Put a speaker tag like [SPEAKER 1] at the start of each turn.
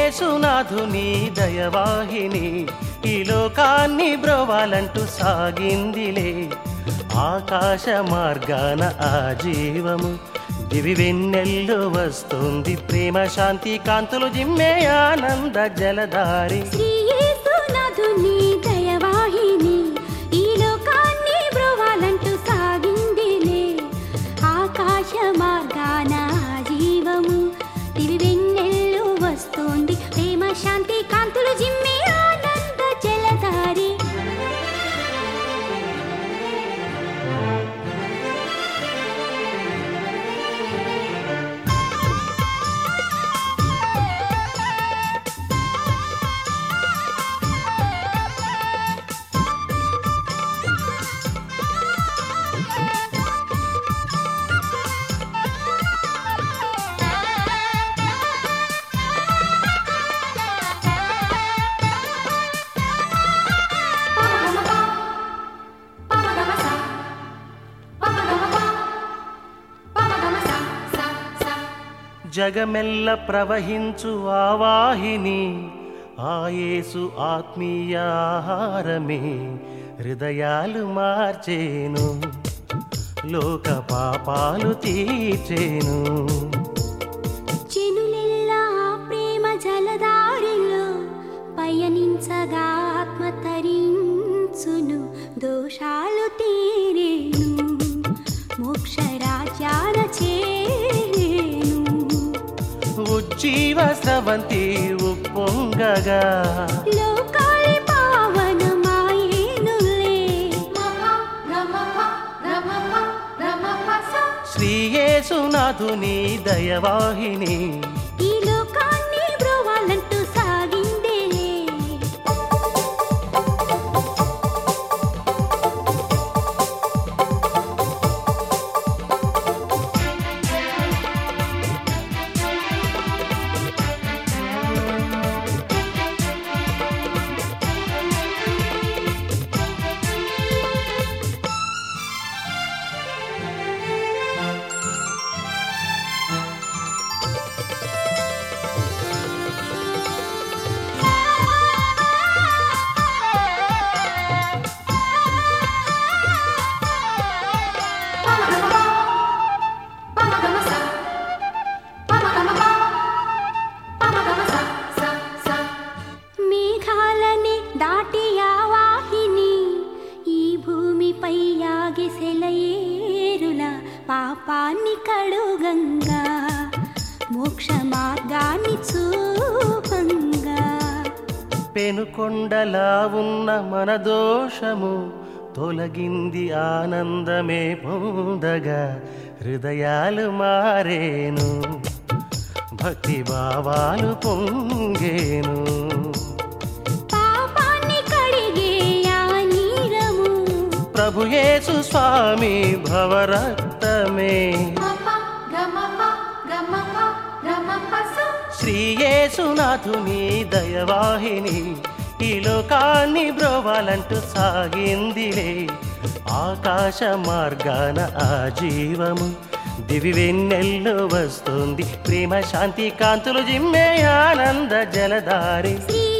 [SPEAKER 1] శ్రీయేసునాథుని దయవాహిని ఈ లోకాన్ని బ్రోవాలంటూ సాగిందిలే ఆకాశ మార్గాన ఆ జీవము దివి వెన్నెల్లో వస్తుంది ప్రేమ శాంతి కాంతులు జిమ్మే ఆనంద జలధారి
[SPEAKER 2] శ్రీయేసునాథుని దయవాహిని ఈ లోకాన్ని బ్రోవాలంటూ సాగిందిలే ఆకాశ మార్గాన ఆ జీవము దివి వెన్నెల్లు వస్తోంది ప్రేమ శాంతి కాంతులు జిమ్మే ఆనంద జలధారి
[SPEAKER 1] జగమెల్ల ప్రవహించు ఆవాహిని ఆయేసు ఆత్మీయ ఆహారమే హృదయాలు మార్చేను లోక పాపాలు తీర్చేను
[SPEAKER 2] చెనులెల్లా ప్రేమ జలదారిలో పయనించగా ఆత్మ తరించును దోషాలు తీరేను మోక్ష రాజ్యాన చేరేను
[SPEAKER 1] ఉజ్జీవ స్రవంతి ఉప్పొంగగా
[SPEAKER 2] లోకాలి పావనమాయేనులే
[SPEAKER 1] శ్రీయేసునాథుని దయవాహిని
[SPEAKER 2] ఈ లోకాన్ని బ్రోవాలంటూ సాగిందేలే మేఘాలని దాటి ఆ వాహిని ఈ భూమిపై యాగిసెలయేరుల పాపాన్ని కడుగంగా మోక్ష మార్గాన్ని చూపంగా
[SPEAKER 1] పెనుకొండలా ఉన్న మన దోషము తొలగింది ఆనందమే పొందగా హృదయాలు మారేను భక్తి భావాలు పొంగేను
[SPEAKER 2] పాపాన్ని కడిగే ఆ నీరము
[SPEAKER 1] ప్రభుయేసు స్వామి భవరక్తమే శ్రీయేసునాథుని దయవాహిని ఈ లోకాన్ని బ్రోవాలంటూ సాగిందిలే ఆకాశ మార్గాన ఆ జీవము దివి వెన్నెల్లో వస్తుంది ప్రేమ శాంతి కాంతులు జిమ్మే ఆనంద జలధారి
[SPEAKER 2] శ్రీ